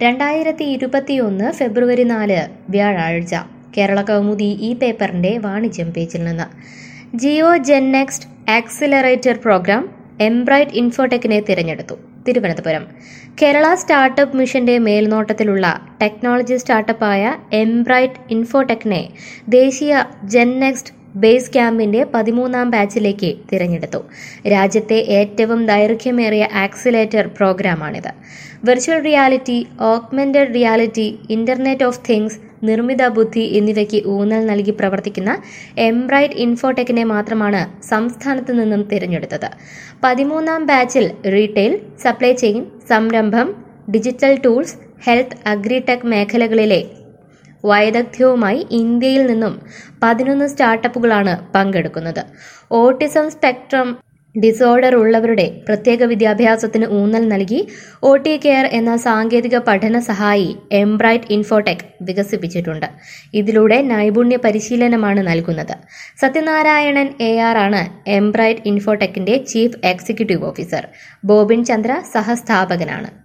രണ്ടായിരത്തി ഇരുപത്തിയൊന്ന് ഫെബ്രുവരി നാല് വ്യാഴാഴ്ച കേരള കൗമുദി ഈ പേപ്പറിന്റെ വാണിജ്യം പേജിൽ നിന്ന് Jio gen next accelerator program Embright ഇൻഫോടെക്കിനെ തിരഞ്ഞെടുത്തു തിരുവനന്തപുരം കേരള സ്റ്റാർട്ടപ്പ് മിഷന്റെ മേൽനോട്ടത്തിലുള്ള ടെക്നോളജി സ്റ്റാർട്ടപ്പായ എംബ്രൈറ്റ് ഇൻഫോടെക്കിനെ ദേശീയ ജെൻ നെക്സ്റ്റ് ബേസ് ക്യാമ്പിന്റെ പതിമൂന്നാം ബാച്ചിലേക്ക് തിരഞ്ഞെടുത്തു രാജ്യത്തെ ഏറ്റവും ദൈർഘ്യമേറിയ ആക്സിലേറ്റർ പ്രോഗ്രാമാണിത് virtual reality augmented reality internet of things നിർമ്മിത ബുദ്ധി എന്നിവയ്ക്ക് ഊന്നൽ നൽകി പ്രവർത്തിക്കുന്ന എംബ്രൈറ്റ് ഇൻഫോടെക്കിനെ മാത്രമാണ് സംസ്ഥാനത്ത് നിന്നും തിരഞ്ഞെടുത്തത് പതിമൂന്നാം ബാച്ചിൽ റീറ്റെയിൽ സപ്ലൈ ചെയിൻ സംരംഭം ഡിജിറ്റൽ ടൂൾസ് ഹെൽത്ത് അഗ്രിടെക് മേഖലകളിലെ വൈദഗ്ധ്യവുമായി ഇന്ത്യയിൽ നിന്നും പതിനൊന്ന് സ്റ്റാർട്ടപ്പുകളാണ് പങ്കെടുക്കുന്നത് ഓട്ടിസം സ്പെക്ട്രം ഡിസോർഡർ ഉള്ളവരുടെ പ്രത്യേക വിദ്യാഭ്യാസത്തിന് ഊന്നൽ നൽകി ഒ ടി കെയർ എന്ന സാങ്കേതിക പഠന സഹായി എംബ്രൈറ്റ് ഇൻഫോടെക് വികസിപ്പിച്ചിട്ടുണ്ട് ഇതിലൂടെ നൈപുണ്യ പരിശീലനമാണ് നൽകുന്നത് സത്യനാരായണൻ എ ആർ ആണ് എംബ്രൈറ്റ് ഇൻഫോടെക്കിന്റെ chief executive officer Bobin Chandra സഹസ്ഥാപകനാണ്